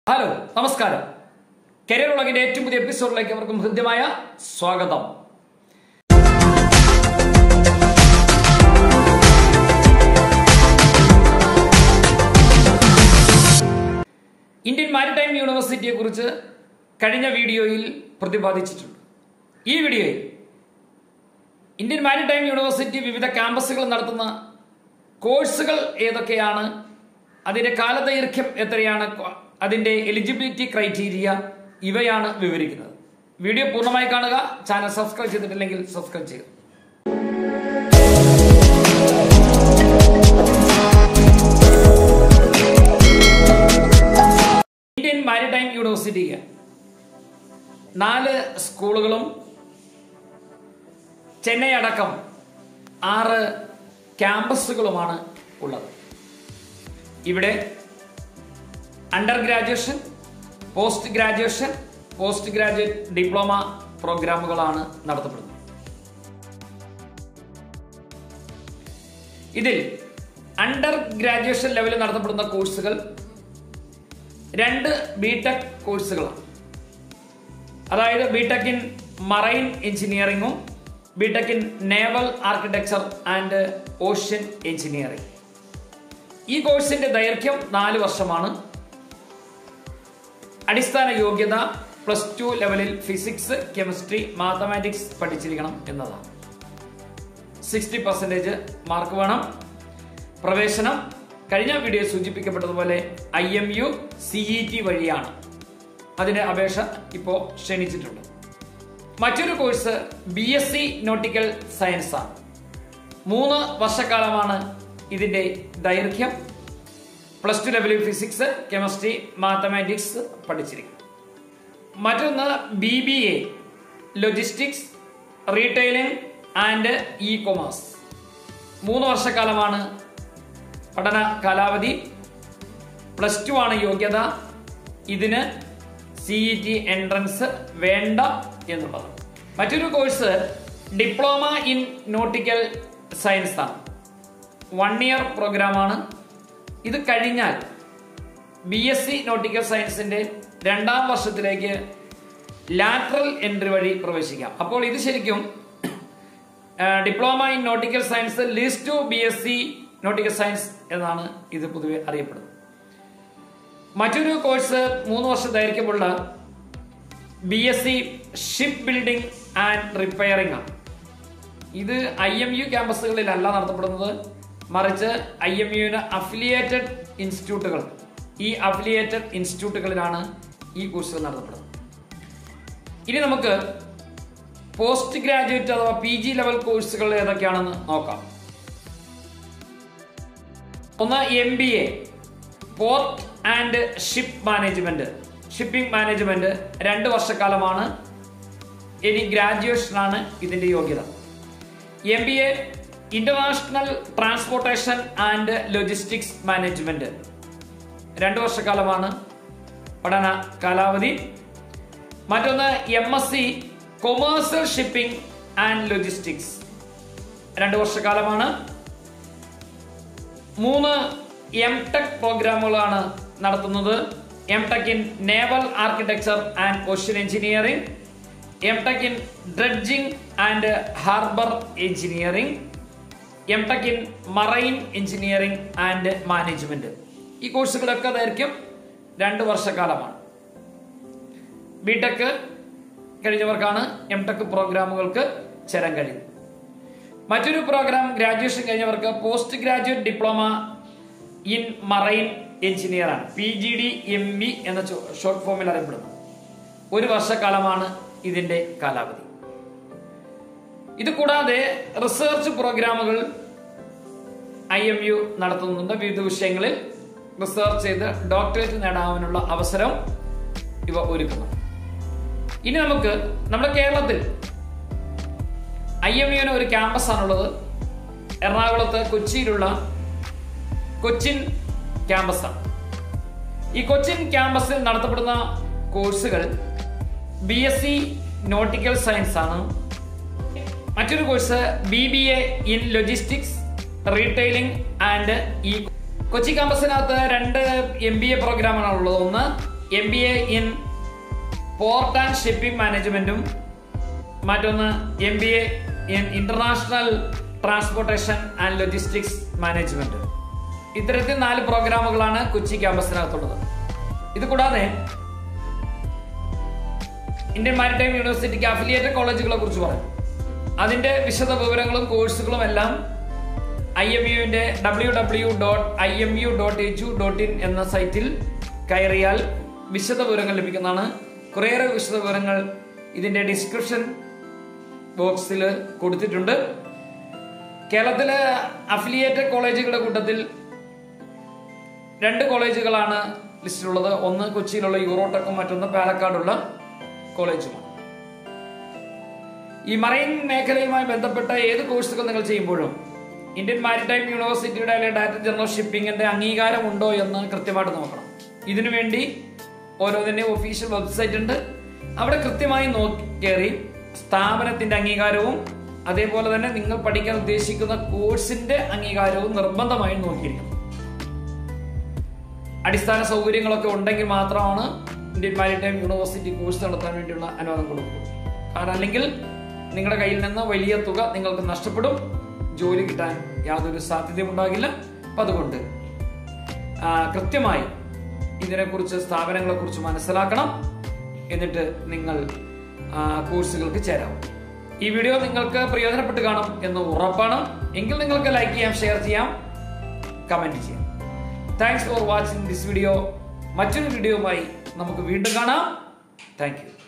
hello നമസ്കാരം career ഉളകിന്റെ ഏറ്റവും പുതിയ എപ്പിസോഡിലേക്ക് അവർക്കും ഹൃദ്യമായ സ്വാഗതം ഇന്ത്യൻ മാരിടൈം യൂണിവേഴ്സിറ്റിയെ കുറിച്ച് കഴിഞ്ഞ വീഡിയോയിൽ പ്രതിപാദിച്ചിട്ടുണ്ട് ഈ വീഡിയോയിൽ ഇന്ത്യൻ മാരിടൈം യൂണിവേഴ്സിറ്റി വിവിധ ക്യാമ്പസുകൾ നടത്തുന്ന കോഴ്സുകൾ ഏതൊക്കെയാണ് അതിന്റെ കാലദൈർഘ്യം എത്രയാണ് അതിന്റെ എലിജിബിലിറ്റി ക്രൈറ്റീരിയ ഇവയാണ് വിവരിക്കുന്നത് വീഡിയോ പൂർണ്ണമായി കാണുക ചാനൽ സബ്സ്ക്രൈബ് ചെയ്തിട്ടില്ലെങ്കിൽ സബ്സ്ക്രൈബ് ചെയ്യുക ഇന്ത്യൻ മാരിടൈം യൂണിവേഴ്സിറ്റിക്ക് നാല് സ്കൂളുകളും ചെന്നൈ അടക്കം ആറ് ക്യാമ്പസുകളുമാണ് ഉള്ളത് ഇവിടെ under graduation post graduation post graduate diploma പ്രോഗ്രാമുകളാണ് നടത്തപ്പെടുന്നത് ഇതിൽ അണ്ടർ ഗ്രാജുവേഷൻ ലെവലിൽ നടത്തപ്പെടുന്ന കോഴ്സുകൾ രണ്ട് ബിടെക് കോഴ്സുകളാണ് അതായത് ബിടെക് ഇൻ മറൈൻ എഞ്ചിനീയറിംഗും B Tech in naval architecture and ocean engineering ഈ കോഴ്സിന്റെ ദൈർഘ്യം നാല് വർഷമാണ് അടിസ്ഥാന യോഗ്യത പ്ലസ് ടു ലെവലിൽ ഫിസിക്സ് കെമിസ്ട്രി മാത്തമാറ്റിക്സ് പഠിച്ചിരിക്കണം എന്നതാണ് സിക്സ്റ്റി പെർസെൻറ്റേജ് മാർക്ക് വേണം പ്രവേശനം കഴിഞ്ഞ വീഡിയോ സൂചിപ്പിക്കപ്പെട്ടതുപോലെ I M U C E T വഴിയാണ് അതിന് അപേക്ഷ ഇപ്പോൾ ക്ഷണിച്ചിട്ടുണ്ട് മറ്റൊരു course B S C nautical science ആണ് മൂന്ന് വർഷക്കാലമാണ് ഇതിന്റെ ദൈർഘ്യം പ്ലസ് ടു ലെവലിൽ ഫിസിക്സ് കെമിസ്ട്രി മാത്തമാറ്റിക്സ് പഠിച്ചിരിക്കും മറ്റൊന്ന് B B A logistics retailing and e commerce മൂന്ന് വർഷക്കാലമാണ് പഠന കാലാവധി പ്ലസ് ടു ആണ് യോഗ്യത ഇതിന് സിഇ ടി എൻട്രൻസ് വേണ്ട എന്നുള്ളത് മറ്റൊരു course diploma in nautical science ആണ് വൺ ഇയർ പ്രോഗ്രാമാണ് ഇത് കഴിഞ്ഞാൽ ബി എസ് സി നോട്ടിക്കൽ സയൻസിന്റെ രണ്ടാം വർഷത്തിലേക്ക് ലാറ്ററൽ എൻട്രി വഴി പ്രവേശിക്കാം അപ്പോൾ ഇത് ശരിക്കും diploma in nautical science leads to B S C nautical science എന്നാണ് ഇത് പൊതുവെ അറിയപ്പെടുന്നത് മറ്റൊരു കോഴ്സ് മൂന്ന് വർഷം ദൈർഘ്യമുള്ള B S C ship building and repairing ആണ് ഇത് ഐ എം യു ക്യാമ്പസുകളിലല്ല നടത്തപ്പെടുന്നത് മറിച്ച് ഐ എം യുവിന് അഫിലിയേറ്റഡ് ഇൻസ്റ്റിറ്റ്യൂട്ടുകൾ ഈ അഫിലിയേറ്റഡ് ഇൻസ്റ്റിറ്റ്യൂട്ടുകളിലാണ് ഈ കോഴ്സുകൾ നടത്തപ്പെടുന്നത് ഇനി നമുക്ക് പോസ്റ്റ് ഗ്രാജുവേറ്റ് അഥവാ പി ജി ലെവൽ കോഴ്സുകൾ ഏതൊക്കെയാണെന്ന് നോക്കാം ഒന്ന് M B A port and ship management shipping management രണ്ട് വർഷക്കാലമാണ് ഇനി ഗ്രാജുവേഷനാണ് ഇതിന്റെ യോഗ്യത M B A international transportation and logistics management രണ്ട് വർഷക്കാലമാണ് പഠന കാലാവധി മറ്റൊന്ന് M S C commercial shipping and logistics രണ്ട് വർഷക്കാലമാണ് മൂന്ന് എം ടെക് പ്രോഗ്രാമുകളാണ് നടത്തുന്നത് M tech in naval architecture and ocean engineering M tech in dredging and harbour engineering M tech in marine engineering and management ഈ കോഴ്സുകളൊക്കെ ദൈർഘ്യം രണ്ട് വർഷക്കാലമാണ് ബിടെക് കഴിഞ്ഞവർക്കാണ് എം ടെക് പ്രോഗ്രാമുകൾക്ക് ചേരാൻ കഴിയുന്നത് മറ്റൊരു പ്രോഗ്രാം ഗ്രാജുവേഷൻ കഴിഞ്ഞവർക്ക് post graduate diploma in marine engineer ആണ് P G D M E എന്ന ഷോർട്ട് ഫോമിൽ അറിയപ്പെടുന്നു ഒരു വർഷക്കാലമാണ് ഇതിന്റെ കാലാവധി ഇത് കൂടാതെ റിസർച്ച് പ്രോഗ്രാമുകൾ ഐ എം യു നടത്തുന്നുണ്ട് വിവിധ വിഷയങ്ങളിൽ റിസർച്ച് ചെയ്ത് ഡോക്ടറേറ്റ് നേടാനുള്ള അവസരം ഇവ ഒരുക്കുന്നു ഇനി നമുക്ക് നമ്മുടെ കേരളത്തിൽ ഐ എം യുവിന് ഒരു ക്യാമ്പസ് ആണുള്ളത് എറണാകുളത്ത് കൊച്ചിയിലുള്ള കൊച്ചിൻ ക്യാമ്പസാണ് ഈ കൊച്ചിൻ ക്യാമ്പസിൽ നടത്തപ്പെടുന്ന കോഴ്സുകൾ B S C nautical science ആണ് മറ്റൊരു course B B A in logistics retailing and E Kochi ക്യാമ്പസിനകത്ത് രണ്ട് എം ബി എ പ്രോഗ്രാമാണ് ഉള്ളത് ഒന്ന് M B A in port and shipping മാനേജ്മെന്റും മറ്റൊന്ന് M B A in international transportation and logistics management ഇത്തരത്തിൽ നാല് പ്രോഗ്രാമുകളാണ് കൊച്ചി ക്യാമ്പസിനകത്തുള്ളത് ഇത് കൂടാതെ ഇന്ത്യൻ മാരിടൈം യൂണിവേഴ്സിറ്റിക്ക് അഫിലിയേറ്റഡ് കോളേജുകളെ കുറിച്ച് പറയും അതിന്റെ വിശദ വിവരങ്ങളും കോഴ്സുകളും എല്ലാം ഐ എം യുവിന്റെ W W dot I M U dot H U dot in എന്ന സൈറ്റിൽ കയറിയാൽ വിശദ വിവരങ്ങൾ ലഭിക്കുന്നതാണ് കുറേയേറെ വിശദ വിവരങ്ങൾ ഇതിന്റെ ഡിസ്ക്രിപ്ഷൻ ബോക്സിൽ കൊടുത്തിട്ടുണ്ട് കേരളത്തിലെ അഫിലിയേറ്റഡ് കോളേജുകളുടെ കൂട്ടത്തിൽ രണ്ട് കോളേജുകളാണ് ലിസ്റ്റിലുള്ളത് ഒന്ന് കൊച്ചിയിലുള്ള യൂറോടെക്കും മറ്റൊന്ന് പാലക്കാടുള്ള കോളേജുമാണ് ഈ മറൈൻ മേഖലയുമായി ബന്ധപ്പെട്ട ഏത് കോഴ്സുകൾ നിങ്ങൾ ചെയ്യുമ്പോഴും ഇന്ത്യൻ മാരിടൈം യൂണിവേഴ്സിറ്റിയുടെ അല്ലെങ്കിൽ ഡയറക്ടർ ജനറൽ ഷിപ്പിംഗിന്റെ അംഗീകാരം ഉണ്ടോ എന്ന് കൃത്യമായിട്ട് നോക്കണം ഇതിനുവേണ്ടി ഓരോന്നിന്റെ ഒഫീഷ്യൽ വെബ്സൈറ്റ് ഉണ്ട് അവിടെ കൃത്യമായി നോക്കി കയറി സ്ഥാപനത്തിന്റെ അംഗീകാരവും അതേപോലെ തന്നെ നിങ്ങൾ പഠിക്കാൻ ഉദ്ദേശിക്കുന്ന കോഴ്സിന്റെ അംഗീകാരവും നിർബന്ധമായും നോക്കിയിരിക്കണം അടിസ്ഥാന സൗകര്യങ്ങളൊക്കെ ഉണ്ടെങ്കിൽ മാത്രമാണ് ഇന്ത്യൻ മാരിടൈം യൂണിവേഴ്സിറ്റി കോഴ്സ് നടത്താൻ വേണ്ടിയുള്ള അനുവാദം കൊടുക്കുക കാരണം അല്ലെങ്കിൽ നിങ്ങളുടെ കയ്യിൽ നിന്ന് വലിയ തുക നിങ്ങൾക്ക് നഷ്ടപ്പെടും ജോലി കിട്ടാൻ യാതൊരു സാധ്യതയും ഉണ്ടാകില്ല അപ്പം അതുകൊണ്ട് ആ, കൃത്യമായി ഇതിനെക്കുറിച്ച് സ്ഥാപനങ്ങളെ കുറിച്ച് മനസ്സിലാക്കണം എന്നിട്ട് നിങ്ങൾ ആ, കോഴ്സുകൾക്ക് ചേരാവും ഈ വീഡിയോ നിങ്ങൾക്ക് പ്രയോജനപ്പെട്ട് കാണും എന്ന് ഉറപ്പാണ് എങ്കിൽ നിങ്ങൾക്ക് ലൈക്ക് ചെയ്യാം ഷെയർ ചെയ്യാം കമന്റ് ചെയ്യാം thanks for watching this video മറ്റൊരു വീഡിയോയുമായി നമുക്ക് വീണ്ടും കാണാം താങ്ക് യു